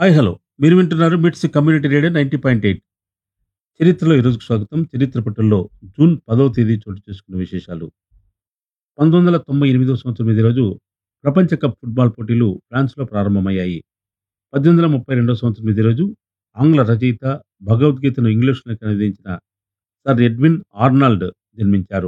hi hello మీరు వింటున్నారు MITS community radio ninety point eight చరిత్రలో ఈరోజుకు స్వాగతం చరిత్ర పట్టుల్లో జూన్ పదవ తేదీ చోటు చేసుకున్న విశేషాలు పంతొమ్మిది వందల తొంభై ఎనిమిదవ సంవత్సరం ఇదే రోజు ప్రపంచ కప్ ఫుట్బాల్ పోటీలు ఫ్రాన్స్లో ప్రారంభమయ్యాయి పద్దెనిమిది వందల ముప్పై రెండవ సంవత్సరం ఇదే రోజు ఆంగ్ల రచయిత భగవద్గీతను ఇంగ్లీష్లోకి అనువదించిన సర్ ఎడ్విన్ ఆర్నాల్డ్ జన్మించారు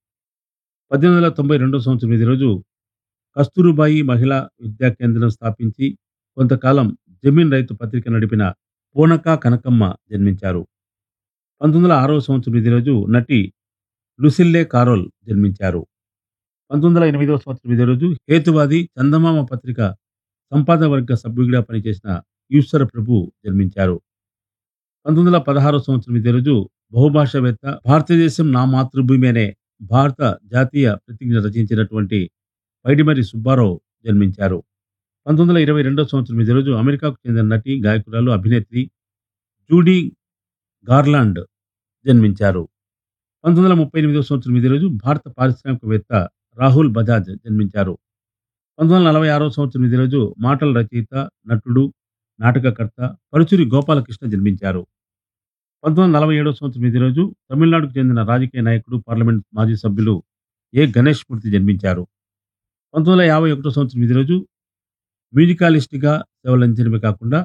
పద్దెనిమిది వందల తొంభై రెండవ సంవత్సరం ఇదే రోజు కస్తూరుబాయి మహిళా విద్యా కేంద్రం స్థాపించి కొంతకాలం జమీన్ రైతు పత్రిక నడిపిన పూనక కనకమ్మ జన్మించారు పంతొమ్మిది వందల ఆరవ సంవత్సరం ఇదే రోజు నటి లుసిల్లే కారోల్ జన్మించారు పంతొమ్మిది వందల ఎనిమిదవ సంవత్సరం ఇదే రోజు హేతువాది చందమామ పత్రిక సంపాదక వర్గ సభ్యుడిగా పనిచేసిన ఈశ్వర ప్రభు జన్మించారు పంతొమ్మిది వందల పదహారవ సంవత్సరం ఇదే రోజు బహుభాషావేత్త భారతదేశం నా మాతృభూమి అనే భారత జాతీయ ప్రతిజ్ఞ రచించినటువంటి పైడిమరి సుబ్బారావు జన్మించారు పంతొమ్మిది వందల ఇరవై రెండవ సంవత్సరం ఇదే రోజు అమెరికాకు చెందిన నటి గాయకురాలు అభినేత్రి జూడీ గార్లాండ్ జన్మించారు పంతొమ్మిది వందల ముప్పై ఎనిమిదవ సంవత్సరం ఇదే రోజు భారత పారిశ్రామికవేత్త రాహుల్ బజాజ్ జన్మించారు పంతొమ్మిది వందల నలభై ఆరవ సంవత్సరం ఇదే రోజు మాటల రచయిత నటుడు నాటకకర్త పరుచూరి గోపాలకృష్ణ జన్మించారు పంతొమ్మిది వందల నలభై ఏడవ సంవత్సరం ఇదే రోజు తమిళనాడుకు చెందిన రాజకీయ నాయకుడు పార్లమెంట్ మాజీ సభ్యులు ఏ గణేష్ మూర్తి జన్మించారు పంతొమ్మిది వందల యాభై ఒకటో సంవత్సరం ఇదే రోజు మ్యూజికాలిస్ట్గా సేవలంచడమే కాకుండా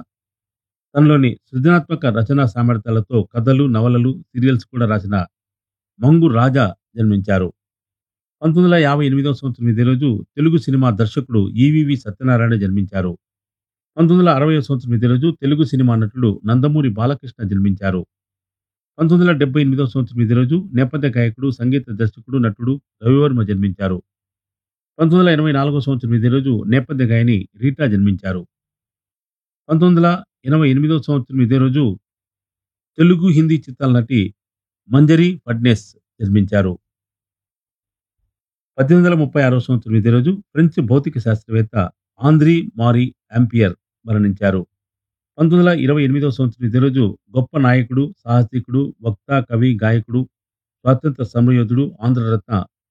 తనలోని సృజనాత్మక రచనా సామర్థ్యాలతో కథలు నవలలు సీరియల్స్ కూడా రాసిన మంగు రాజా జన్మించారు పంతొమ్మిది వందల యాభై ఎనిమిదవ సంవత్సరం ఇదే రోజు తెలుగు సినిమా దర్శకుడు ఈవివి సత్యనారాయణ జన్మించారు పంతొమ్మిది వందల అరవై సంవత్సరం ఇదే రోజు తెలుగు సినిమా నటుడు నందమూరి బాలకృష్ణ జన్మించారు పంతొమ్మిది వందల డెబ్బై ఎనిమిదవ సంవత్సరం ఇదే రోజు నేపథ్య గాయకుడు సంగీత దర్శకుడు నటుడు రవివర్మ జన్మించారు పంతొమ్మిది వందల ఎనభై నాలుగో సంవత్సరం ఇదే రోజు నేపథ్య గాయని రీటా జన్మించారు పంతొమ్మిది వందల ఎనభై ఎనిమిదవ సంవత్సరం ఇదే రోజు తెలుగు హిందీ చిత్రాల నటి మంజరి ఫడ్నెస్ జన్మించారు పద్దెనిమిది వందల ముప్పై ఆరో సంవత్సరం ఇదే రోజు ఫ్రెంచ్ భౌతిక శాస్త్రవేత్త ఆంద్రీ మారీ యాంపియర్ మరణించారు పంతొమ్మిది వందల ఇరవై ఎనిమిదవ సంవత్సరం ఇదే రోజు గొప్ప నాయకుడు సాహసికుడు వక్త కవి గాయకుడు స్వాతంత్ర సమరయోధుడు ఆంధ్రరత్న